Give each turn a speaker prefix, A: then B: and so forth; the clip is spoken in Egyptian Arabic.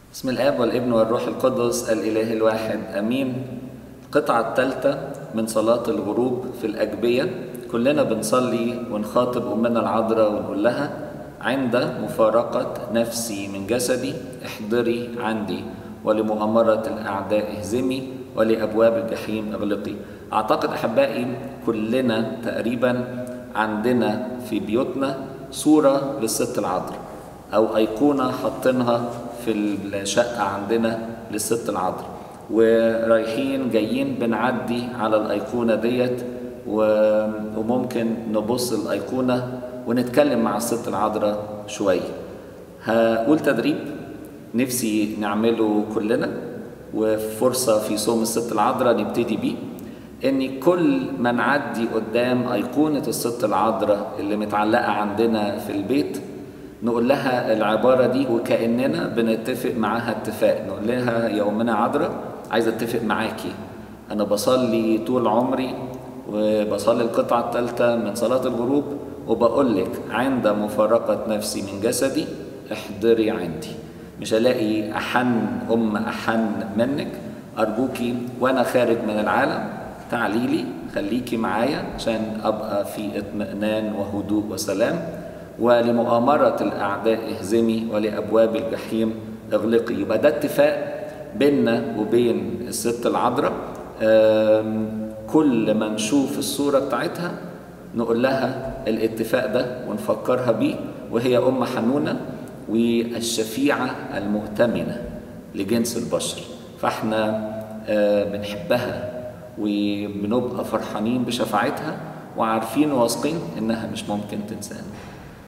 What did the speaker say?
A: بسم الاب والابن والروح القدس الاله الواحد امين القطعه الثالثه من صلاه الغروب في الاجبيه كلنا بنصلي ونخاطب امنا العذراء ونقول لها عند مفارقه نفسي من جسدي احضري عندي ولمؤامره الاعداء اهزمي ولابواب الجحيم اغلقي اعتقد احبائي كلنا تقريبا عندنا في بيوتنا صوره للست العذراء او ايقونه حاطينها في الشقه عندنا للست العذراء ورايحين جايين بنعدي على الايقونه ديت وممكن نبص الايقونه ونتكلم مع الست العذراء شويه هقول تدريب نفسي نعمله كلنا وفرصه في صوم الست العذراء نبتدي بيه ان كل ما نعدي قدام ايقونه الست العذراء اللي متعلقه عندنا في البيت نقول لها العبارة دي وكأننا بنتفق معاها اتفاق نقول لها يا أمنا عذراء عايز اتفق معاكي أنا بصلي طول عمري وبصلي القطعة الثالثة من صلاة الغروب وبقول لك عند مفارقة نفسي من جسدي احضري عندي مش هلاقي أحن أم أحن منك أرجوكي وأنا خارج من العالم تعالي لي خليكي معايا عشان أبقى في اطمئنان وهدوء وسلام ولمؤامرة الأعداء اهزمي ولأبواب الجحيم اغلقي يبقى ده اتفاق بيننا وبين الست العذراء كل ما نشوف الصورة بتاعتها نقول لها الاتفاق ده ونفكرها بيه وهي أم حنونة والشفيعة المؤتمنة لجنس البشر فاحنا بنحبها وبنبقى فرحانين بشفاعتها وعارفين واثقين انها مش ممكن تنسانا